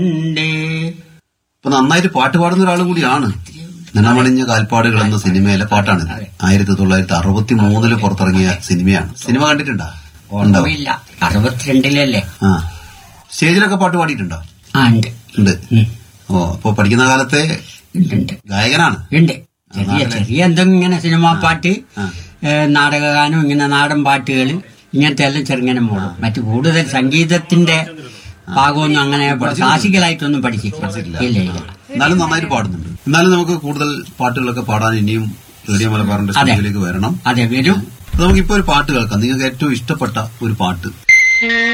ഇപ്പൊ നന്നായിട്ട് പാട്ട് പാടുന്ന ഒരാളും കൂടിയാണ് നിണമണിഞ്ഞ കാൽപ്പാടുകൾ എന്ന സിനിമയിലെ പാട്ടാണ് ആയിരത്തി തൊള്ളായിരത്തി അറുപത്തി മൂന്നില് പുറത്തിറങ്ങിയ സിനിമയാണ് സിനിമ കണ്ടിട്ടുണ്ടോ ഉണ്ടോ ഓർമ്മയില്ല അറുപത്തിരണ്ടിലല്ലേ ആ സ്റ്റേജിലൊക്കെ പാട്ട് പാടിയിട്ടുണ്ടോ ആ ഉണ്ട് ഉണ്ട് ഉം. ഓ അപ്പൊ പഠിക്കുന്ന കാലത്തെ ഉണ്ട് ഉണ്ട് ഗായകനാണ് ഉണ്ട് ചെറിയ ചെറിയ എന്തെങ്കിലും ഇങ്ങനെ സിനിമാ പാട്ട് ആ. ഏ, നാടകഗാനം ഇങ്ങനെ നാടൻ പാട്ടുകൾ ഇങ്ങനത്തെ എല്ലാം ചെറുങ്ങനെ മോളും മറ്റു കൂടുതൽ സംഗീതത്തിന്റെ ഭാഗമൊന്നും അങ്ങനെ ക്ലാസിക്കലായിട്ടൊന്നും പഠിച്ചിട്ടില്ല ഇല്ല ഇല്ല എന്നാലും നന്നായിട്ട് പാടുന്നുണ്ട് എന്നാലും നമുക്ക് കൂടുതൽ പാട്ടുകളൊക്കെ പാടാൻ ഇനിയും റേഡിയോ മലബാറിന്റെ അതെ. സ്റ്റുഡിയോയിലേക്ക് വരണം അതെ വരും നമുക്കിപ്പോ ഒരു പാട്ട് കേൾക്കാം നിങ്ങൾക്ക് ഏറ്റവും ഇഷ്ടപ്പെട്ട ഒരു പാട്ട്